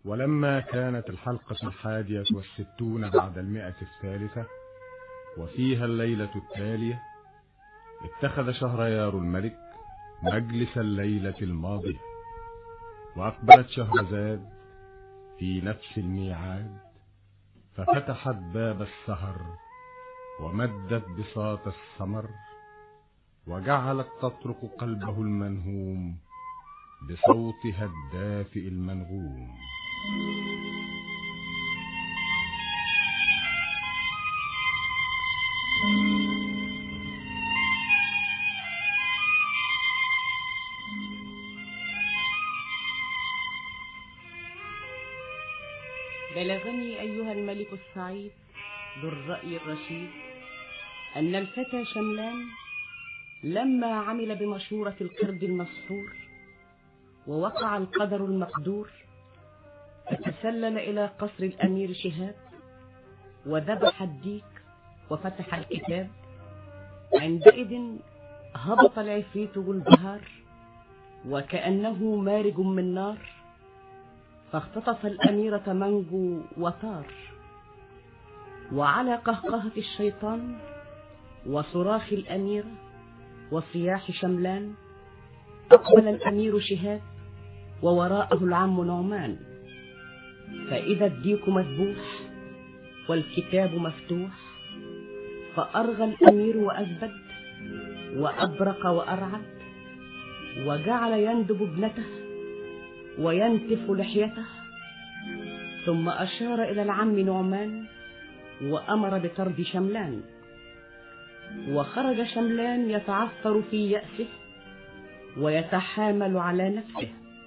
ولما كانت الحلقة الحادية والستون بعد المئة الثالثة وفيها الليلة التالية اتخذ شهريار الملك مجلس الليلة الماضية وأقبلت شهرزاد في نفس الميعاد ففتحت باب السهر ومدت بساط السمر وجعلت تطرق قلبه المنهوم بصوتها الدافئ المنغوم بلغني أيها الملك السعيد ذو الرأي الرشيد أن الفتى شملان لما عمل بمشورة القرد المسحور ووقع القدر المقدور فتسلل إلى قصر الأمير شهاب وذبح الديك وفتح الكتاب عندئذ هبط العفريت والبهار وكأنه مارج من نار فاختطف الأميرة منجو وطار وعلى قهقهة الشيطان وصراخ الأميرة وصياح شملان أقبل الأمير شهاب ووراءه العم نعمان فإذا الديك مذبوح والكتاب مفتوح فأرغى الأمير وأزبد وأبرق وأرعد وجعل يندب ابنته وينتف لحيته ثم أشار إلى العم نعمان وأمر بطرد شملان وخرج شملان يتعثر في يأسه ويتحامل على نفسه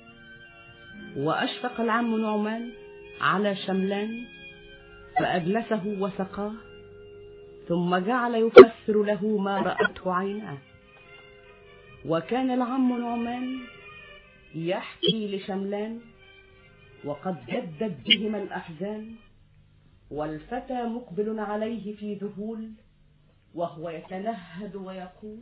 وأشفق العم نعمان على شملان فأجلسه وسقاه ثم جعل يفسر له ما رأته عيناه وكان العم نعمان يحكي لشملان وقد جدت بهما الأحزان والفتى مقبل عليه في ذهول وهو يتنهد ويقول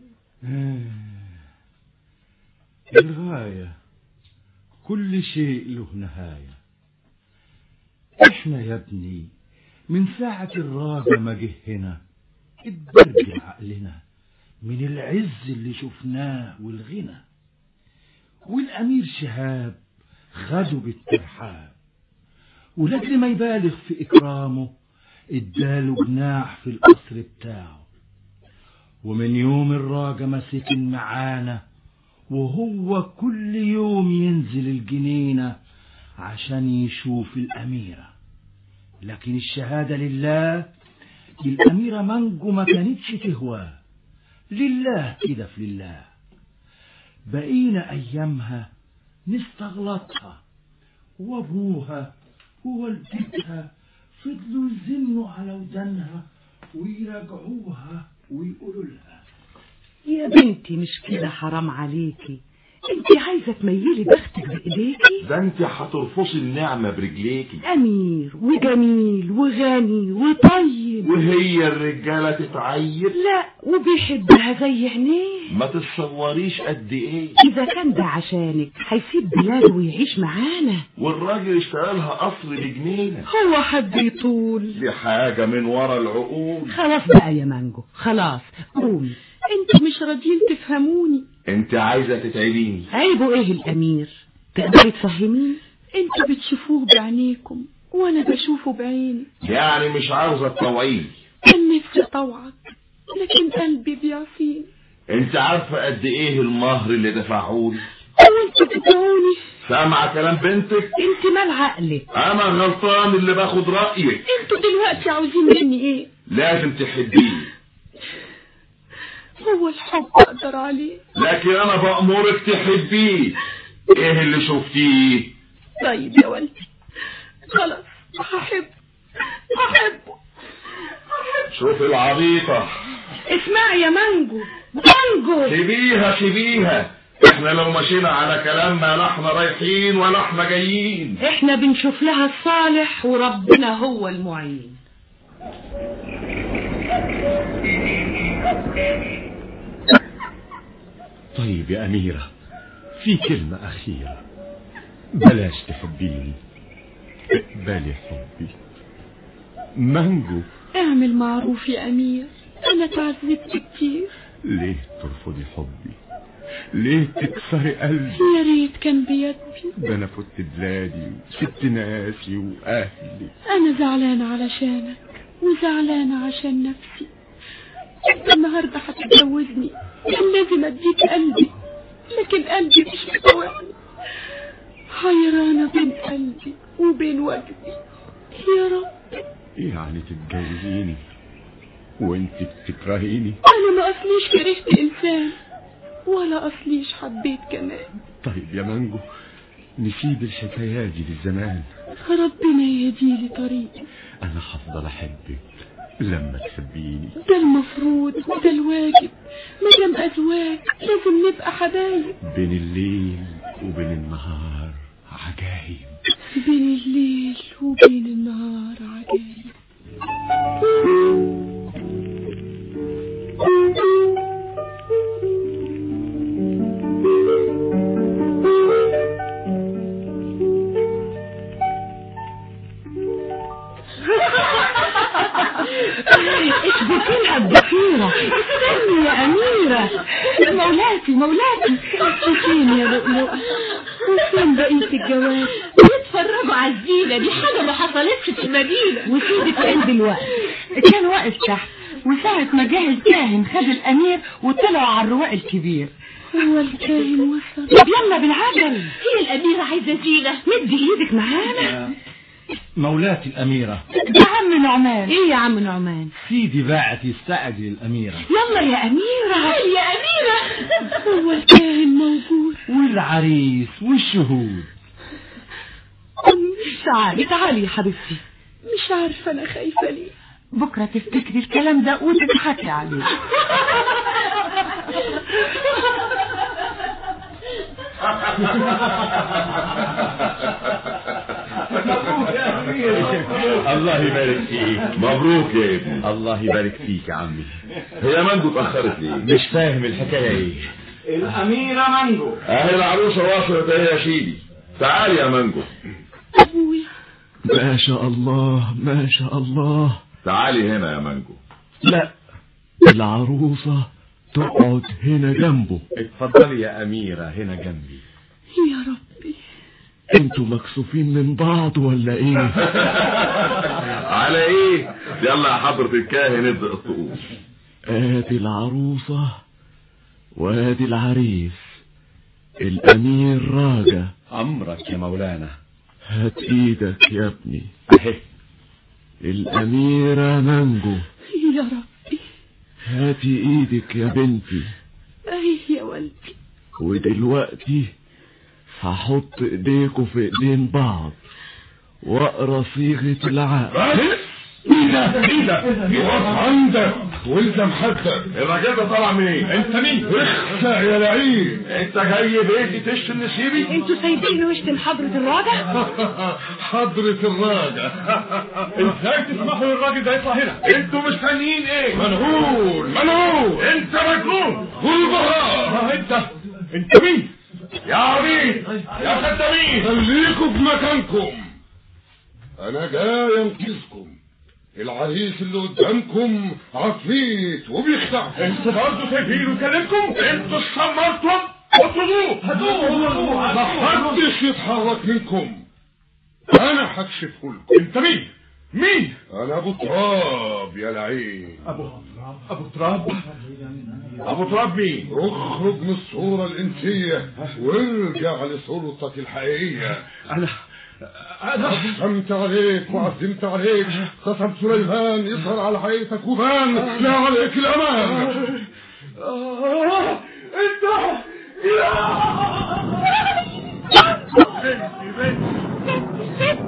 الغاية كل شيء له نهاية احنا يا ابني من ساعة الراجة ما جه هنا اتبرج عقلنا من العز اللي شفناه والغنى والأمير شهاب خده بالترحاب ولأجل ما يبالغ في إكرامه اداله جناح في القصر بتاعه ومن يوم الراجة ما سكن معانا وهو كل يوم ينزل الجنينة عشان يشوف الأميرة لكن الشهادة لله الأميرة منجو ما كانتش تهواه لله كده في لله بقينا أيامها نستغلطها وأبوها ووالدتها فضلوا يزنوا على ودانها ويراجعوها ويقولوا لها يا بنتي مش كده حرام عليكي انت عايزة تميلي بختك بإيديكي ده انت هترفصي النعمة برجليكي أمير وجميل وغني وطيب وهي الرجالة تتعير لا وبيحبها زي عينيه ما تتصوريش قد ايه إذا كان ده عشانك هيسيب بلاده ويعيش معانا والراجل اشترى لها قصر بجنينة هو حد يطول دي حاجة من ورا العقول خلاص بقى يا مانجو خلاص قومي انتوا مش راضيين تفهموني انت عايزة تتعبيني عيبه ايه الامير تقدري تفهميني انتوا بتشوفوه بعينيكم وانا بشوفه بعيني يعني مش عاوزة تطوعيني كان نفسي اطوعك لكن قلبي بيعصيني انت عارفة قد ايه المهر اللي دفعهولي هو انتوا بتدعوني سامعة كلام بنتك انت مال عقلك انا غلطان اللي باخد رأيك انتوا دلوقتي عاوزين مني ايه لازم تحبيني هو الحب اقدر عليه لكن انا بأمرك تحبيه ايه اللي شفتيه طيب يا ولدي خلاص هحب هحبه شوف العبيطة اسمعي يا مانجو مانجو سيبيها سيبيها احنا لو مشينا على كلامنا لا احنا رايحين ولا احنا جايين احنا بنشوف لها الصالح وربنا هو المعين طيب يا أميرة في كلمة أخيرة بلاش تحبيني اقبلي حبي مانجو اعمل معروف يا أمير أنا تعذبت كتير ليه ترفضي حبي ليه تكسري قلبي يا ريت كان بيدي ده انا فت بلادي وسبت ناسي واهلي أنا زعلانة علشانك وزعلانة عشان نفسي انت النهاردة هتتجوزني كان لازم اديك قلبي لكن قلبي مش مستوعبني حيرانة بين قلبي وبين وجدي يا رب يعني تتجوزيني وانت بتكرهيني انا ما اصليش كرهت انسان ولا اصليش حبيت كمان طيب يا مانجو نسيب الحكايات دي للزمان ربنا يهديلي طريقي انا هفضل احبك لما تحبيني ده المفروض وده الواجب مادام ازواج لازم نبقى حبايب بين الليل وبين النهار عجايب بين الليل وبين النهار عجايب اشبكي لها الضفيرة استني يا أميرة مولاتي مولاتي وفين يا لؤلؤ وفين بقية الجواز بيتفرجوا على الزينة دي حاجة ما حصلتش في المدينة وسيدك فين دلوقتي كان واقف تحت وساعة ما جه الكاهن خد الأمير وطلعوا على الرواق الكبير هو الكاهن وصل طب يلا بالعجل هي الأميرة عايزة زينة مدي ايدك معانا مولاتي الأميرة يا عم نعمان ايه يا عم نعمان سيدي باعت يستعجل الأميرة يلا يا أميرة يا أميرة هو الكاهن موجود والعريس والشهود تعالي تعالي يا حبيبتي مش عارفة أنا خايفة ليه بكرة تفتكري الكلام ده وتضحكي عليه الله يبارك فيك مبروك يا ابني الله يبارك فيك يا عمي هي مانجو اتأخرت ليه مش فاهم الحكاية ايه الأميرة مانجو اهي العروسة وصلت اهي يا سيدي تعال يا مانجو أبويا ما شاء الله ما شاء الله تعالي هنا يا مانجو لا العروسة تقعد هنا جنبه اتفضلي يا أميرة هنا جنبي يا ربي انتوا مكسوفين من بعض ولا ايه على ايه يلا يا حضرة الكاهن ابدأ الطقوس ادي العروسة وادي العريس الامير راجع أمرك يا مولانا هات ايدك يا ابني أهي الاميرة مانجو يا ربي هاتي ايدك يا بنتي أيه يا ولدي ودلوقتي هحط ايديكوا في ايدين بعض واقرا صيغة العقد ايه ده ايه ده يقف عندك وانت محدد الراجل ده طالع منين انت مين اخسع يا لعيب انت جاي بيتي تشتم نسيبي انتوا سايبينه يشتم حضرة الراجع حضرة الراجع ازاي تسمحوا للراجل ده يطلع هنا انتوا مستنيين ايه منهول منهول انت مجنون قول بها انت انت مين يا عبيد يا خدامين خليكم في مكانكم انا جاي انقذكم العريس اللي قدامكم عفريت وبيخدعكم انتوا برضه سايبينه يكلمكم انتوا استمرتم اطردوه هاتوه محدش يتحرك منكم انا هكشفه لكم انت مين مين انا ابو تراب يا لعين ابو ابو تراب ابو تراب مين اخرج من الصورة الانسية وارجع لصورتك الحقيقية انا انا قسمت عليك وعزمت عليك قسم سليمان يظهر على حقيقتك وبان لا عليك الامان آه، انت يا بنتي بنتي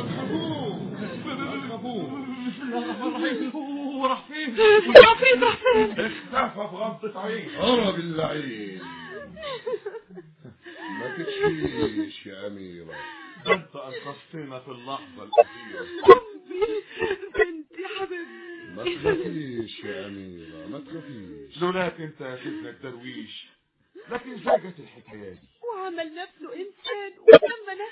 هو راح فين العفريت راح فين اختفى بغمضة عين هرب اللعين ما تشفيش يا أميرة انت انقذتنا في اللحظة الأخيرة بنتي حبيبتي ما تخافيش يا أميرة ما تخافيش لولاك انت يا سيدنا الدرويش لكن ازاي جت الحكاية دي وعمل نفسه إنسان وسمى نفسه الراجل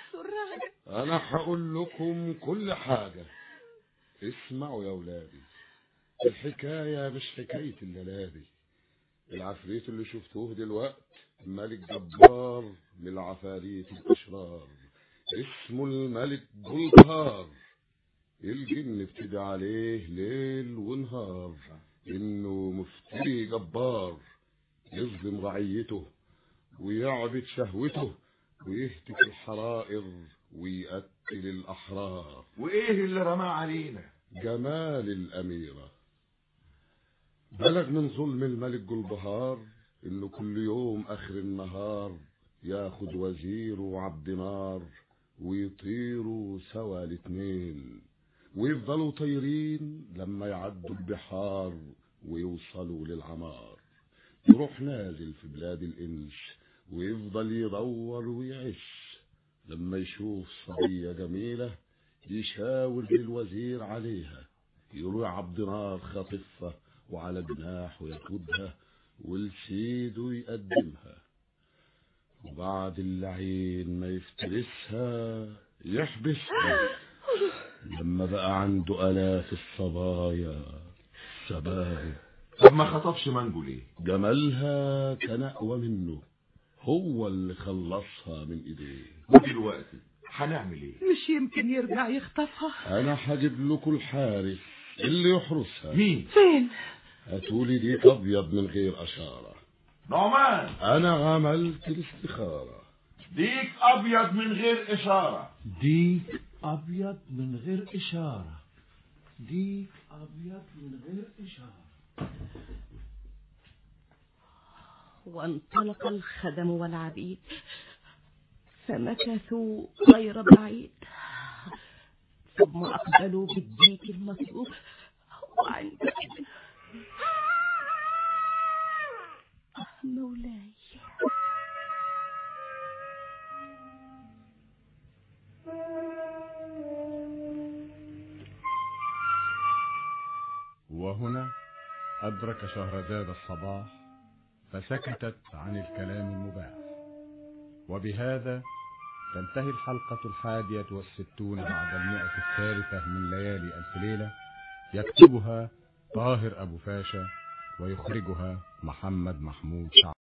حاجة انا هقول لكم كل حاجة اسمعوا يا ولادي الحكاية مش حكاية الليلادي العفريت اللي شفتوه دلوقت ملك جبار من العفاريت الاشرار اسمه الملك جلبهار الجن ابتدى عليه ليل ونهار انه مفتري جبار يظلم رعيته ويعبد شهوته ويهتك الحرائر ويقتل الأحرار وايه اللي رماه علينا جمال الأميرة بلغ من ظلم الملك جلبهار إنه كل يوم آخر النهار ياخد وزيره وعبد نار ويطيروا سوا الاتنين ويفضلوا طايرين لما يعدوا البحار ويوصلوا للعمار يروح نازل في بلاد الإنس ويفضل يدور ويعش لما يشوف صبية جميلة يشاور للوزير عليها يروح عبد نار خاطفها وعلى جناحه ياخدها ولسيده يقدمها وبعد اللعين ما يفترسها يحبسها لما بقى عنده آلاف الصبايا سبايا طب ما خطفش مانجو ليه جمالها كان أقوى منه هو اللي خلصها من ايديه ودلوقتي هنعمل ايه مش يمكن يرجع يخطفها انا هجيب لكم الحارس اللي يحرسها مين فين هاتولي ديك ابيض من غير اشاره نعمان انا عملت الاستخاره ديك ابيض من غير اشاره ديك أبيض من غير إشارة ديك أبيض من غير إشارة وانطلق الخدم والعبيد فمكثوا غير بعيد ثم أقبلوا بالديك المطلوب وعندئذ آه مولاي وهنا أدرك شهرزاد الصباح فسكتت عن الكلام المباح وبهذا تنتهي الحلقة الحادية والستون بعد المئة الثالثة من ليالي ألف ليلة يكتبها طاهر أبو فاشا ويخرجها محمد محمود شعب